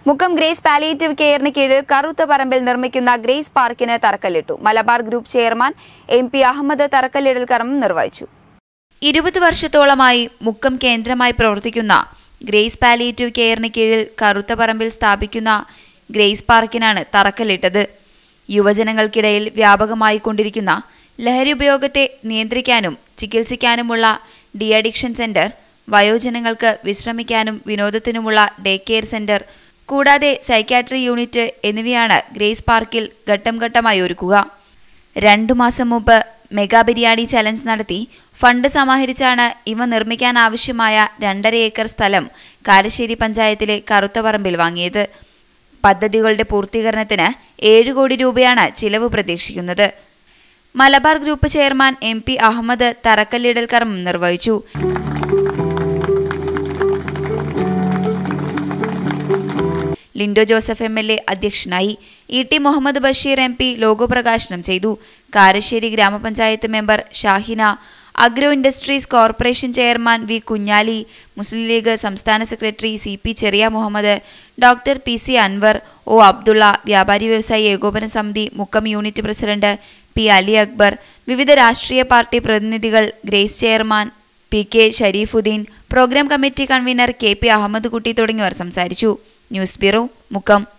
Mukkam grace palliative കെയറിന് കീഴിൽ കറുത്ത പറമ്പിൽ നിർമ്മിക്കുന്ന ഗ്രേസ് പാർക്കിന് തറക്കല്ലിട്ടു Malabar Group chairman M P Ahmed തറക്കല്ലിടൽ കർമ്മം നിർവഹിച്ചു ഇരുപത് വർഷത്തോളമായി മുക്കം കേന്ദ്രമായി പ്രവർത്തിക്കുന്ന ഗ്രേസ് പാലിയേറ്റീവ് കെയറിന് കീഴിൽ കറുത്ത പറമ്പിൽ സ്ഥാപിക്കുന്ന ഗ്രേസ് പാർക്കിനാണ് തറക്കല്ലിട്ടത് യുവജനങ്ങൾക്കിടയിൽ വ്യാപകമായി കൊണ്ടിരിക്കുന്ന ലഹരി ഉപയോഗത്തെ നിയന്ത്രിക്കാനും ചികിത്സിക്കാനുമുള്ള ഡി അഡിക്ഷൻ സെന്റർ വയോജനങ്ങൾക്ക് വിശ്രമിക്കാനും വിനോദത്തിനുമുള്ള ഡേ കെയർ സെന്റർ കൂടാതെ സൈക്കാട്രി യൂണിറ്റ് എന്നിവയാണ് ഗ്രേസ് പാർക്കിൽ ഘട്ടം ഘട്ടമായി ഒരുക്കുക രണ്ടു മാസം മുമ്പ് മെഗാ ബിരിയാണി ചലഞ്ച് നടത്തി ഫണ്ട് സമാഹരിച്ചാണ് ഇവ നിർമ്മിക്കാൻ ആവശ്യമായ രണ്ടര ഏക്കർ സ്ഥലം കാരശ്ശേരി പഞ്ചായത്തിലെ കറുത്തപറമ്പിൽ വാങ്ങിയത് പദ്ധതികളുടെ പൂർത്തീകരണത്തിന് ഏഴ് കോടി രൂപയാണ് ചിലവ് പ്രതീക്ഷിക്കുന്നത് Malabar Group chairman M P Ahmed തറക്കല്ലിടൽ കർമ്മം നിർവഹിച്ചു Linto Joseph M L A അധ്യക്ഷനായി E T Muhammad Basheer M P logo പ്രകാശനം ചെയ്തു Karassery Grama Panchayat member Shahina agro industries corporation chairman V Kunhali Muslim League സംസ്ഥാന secretary C P Cheriya Muhammad doctor P C Anwar O Abdulla വ്യാപാരി വ്യവസായി ഏകോപന സമിതി Mukkam unit president P Ali Akbar വിവിധ രാഷ്ട്രീയ പാർട്ടി പ്രതിനിധികൾ Grace chairman P K ഷരീഫുദ്ദീൻ programme committee convener K P Ahmed Kutty തുടങ്ങിയവർ സംസാരിച്ചു ന്യൂസ് ബ്യൂറോ മുക്കം